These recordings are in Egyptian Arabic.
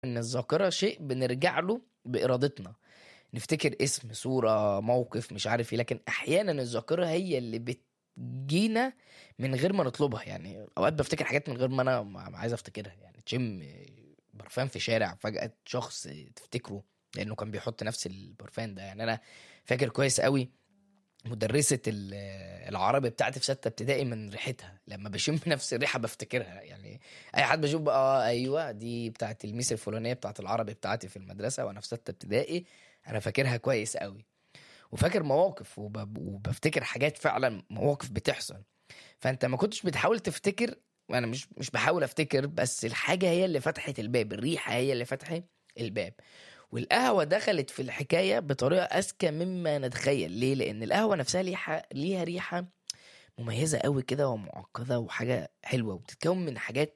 ان الذاكره شيء بنرجع له بارادتنا نفتكر اسم صوره موقف مش عارف ايه لكن احيانا الذاكره هي اللي بتجينا من غير ما نطلبها يعني اوقات بفتكر حاجات من غير ما انا ما عايز افتكرها يعني تشم برفان في شارع فجاه شخص تفتكره لانه كان بيحط نفس البرفان ده يعني انا فاكر كويس قوي مدرسة ال- العربي بتاعتي في ستة ابتدائي من ريحتها لما بشم نفس الريحة بفتكرها يعني أي حد بشوف بقى اه أيوه دي بتاعت الميس الفلانية بتاعت العربي بتاعتي في المدرسة وأنا في ستة ابتدائي أنا فاكرها كويس قوي وفاكر مواقف وب- وبفتكر حاجات فعلا مواقف بتحصل فأنت ما كنتش بتحاول تفتكر وأنا مش مش بحاول أفتكر بس الحاجة هي اللي فتحت الباب الريحة هي اللي فتحت الباب والقهوة دخلت في الحكاية بطريقة أذكى مما نتخيل ليه؟ لأن القهوة نفسها ليها ليها ريحة مميزة قوي كده ومعقدة وحاجة حلوة وبتتكون من حاجات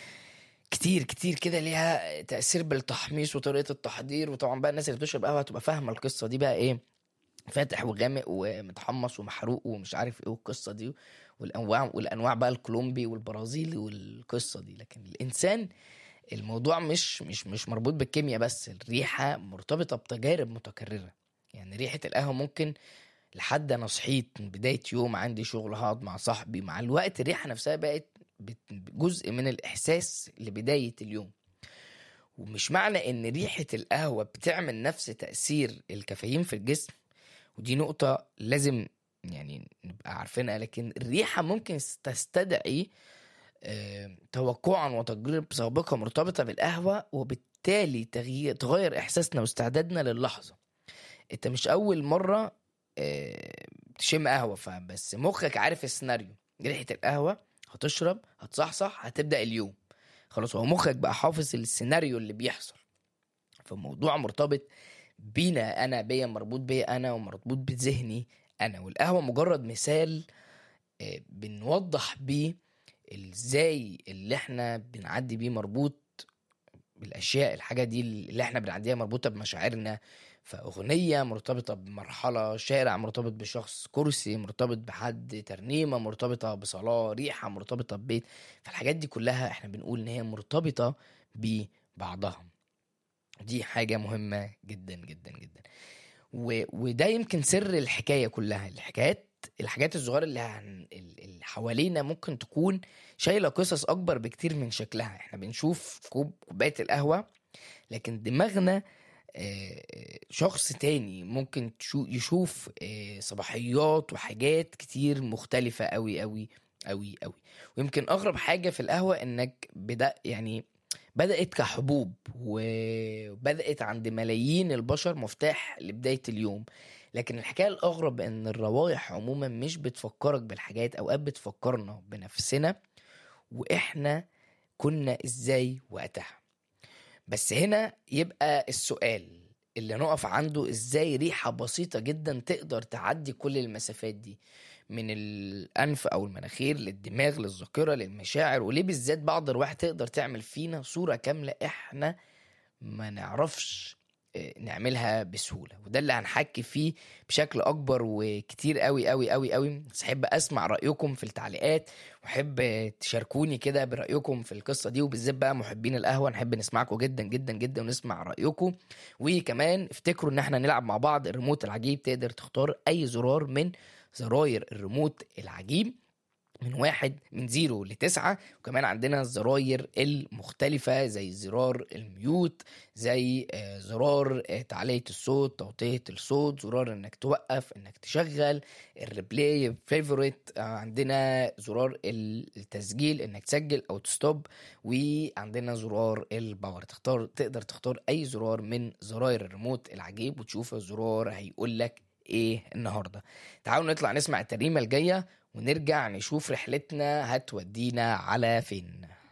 كتير كتير كده ليها تأثير بالتحميص وطريقة التحضير وطبعا بقى الناس اللي بتشرب قهوة هتبقى فاهمة القصة دي بقى إيه فاتح وغامق ومتحمص ومحروق ومش عارف ايه والقصه دي والانواع والانواع بقى الكولومبي والبرازيلي والقصه دي لكن الانسان الموضوع مش مش مش مربوط بالكيمياء بس الريحه مرتبطه بتجارب متكرره يعني ريحه القهوه ممكن لحد انا صحيت من بدايه يوم عندي شغل هقعد مع صاحبي مع الوقت الريحه نفسها بقت بت- جزء من الاحساس لبدايه اليوم ومش معنى ان ريحه القهوه بتعمل نفس تاثير الكافيين في الجسم ودي نقطه لازم يعني نبقى عارفينها لكن الريحه ممكن تستدعي آه، توقعا وتجربة سابقة مرتبطة بالقهوة وبالتالي تغيير تغير إحساسنا واستعدادنا للحظة أنت مش أول مرة آه، تشم قهوة فبس مخك عارف السيناريو ريحة القهوة هتشرب هتصحصح هتبدأ اليوم خلاص هو مخك بقى حافظ السيناريو اللي بيحصل فالموضوع مرتبط بينا أنا بيا مربوط بيا أنا ومربوط بذهني أنا والقهوة مجرد مثال آه، بنوضح بيه ازاي اللي احنا بنعدي بيه مربوط بالاشياء الحاجه دي اللي احنا بنعديها مربوطه بمشاعرنا فاغنيه مرتبطه بمرحله شارع مرتبط بشخص كرسي مرتبط بحد ترنيمه مرتبطه بصلاه ريحه مرتبطه ببيت فالحاجات دي كلها احنا بنقول ان هي مرتبطه ببعضها دي حاجه مهمه جدا جدا جدا و... وده يمكن سر الحكايه كلها الحكايات الحاجات الصغيره اللي, عن... اللي حوالينا ممكن تكون شايله قصص اكبر بكتير من شكلها احنا بنشوف كوب كوبايه القهوه لكن دماغنا آه، آه، شخص تاني ممكن تشو- يشوف آه، صباحيات وحاجات كتير مختلفة قوي قوي قوي قوي ويمكن اغرب حاجة في القهوة انك بدأ يعني بدأت كحبوب وبدأت عند ملايين البشر مفتاح لبداية اليوم لكن الحكاية الأغرب إن الروايح عموما مش بتفكرك بالحاجات أوقات بتفكرنا بنفسنا وإحنا كنا إزاي وقتها بس هنا يبقى السؤال اللي نقف عنده إزاي ريحة بسيطة جدا تقدر تعدي كل المسافات دي من الأنف أو المناخير للدماغ للذاكرة للمشاعر وليه بالذات بعض الروايح تقدر تعمل فينا صورة كاملة إحنا ما نعرفش آه، نعملها بسهولة وده اللي هنحكي فيه بشكل أكبر وكتير قوي قوي قوي قوي بس أحب أسمع رأيكم في التعليقات وأحب آه، تشاركوني كده برأيكم في القصة دي وبالذات بقى محبين القهوة نحب نسمعكم جدا جدا جدا ونسمع رأيكم وكمان افتكروا إن احنا نلعب مع بعض الريموت العجيب تقدر تختار أي زرار من زراير الريموت العجيب من واحد من زيرو لتسعة وكمان عندنا الزراير المختلفة زي زرار الميوت زي آه، زرار آه، تعلية الصوت توطية الصوت زرار انك توقف انك تشغل الريبلاي فيفوريت عندنا زرار التسجيل انك تسجل او تستوب وعندنا زرار الباور تختار تقدر تختار اي زرار من زراير الريموت العجيب وتشوف الزرار هيقول لك ايه النهارده تعالوا نطلع نسمع الترنيمه الجايه ونرجع نشوف رحلتنا هتودينا على فين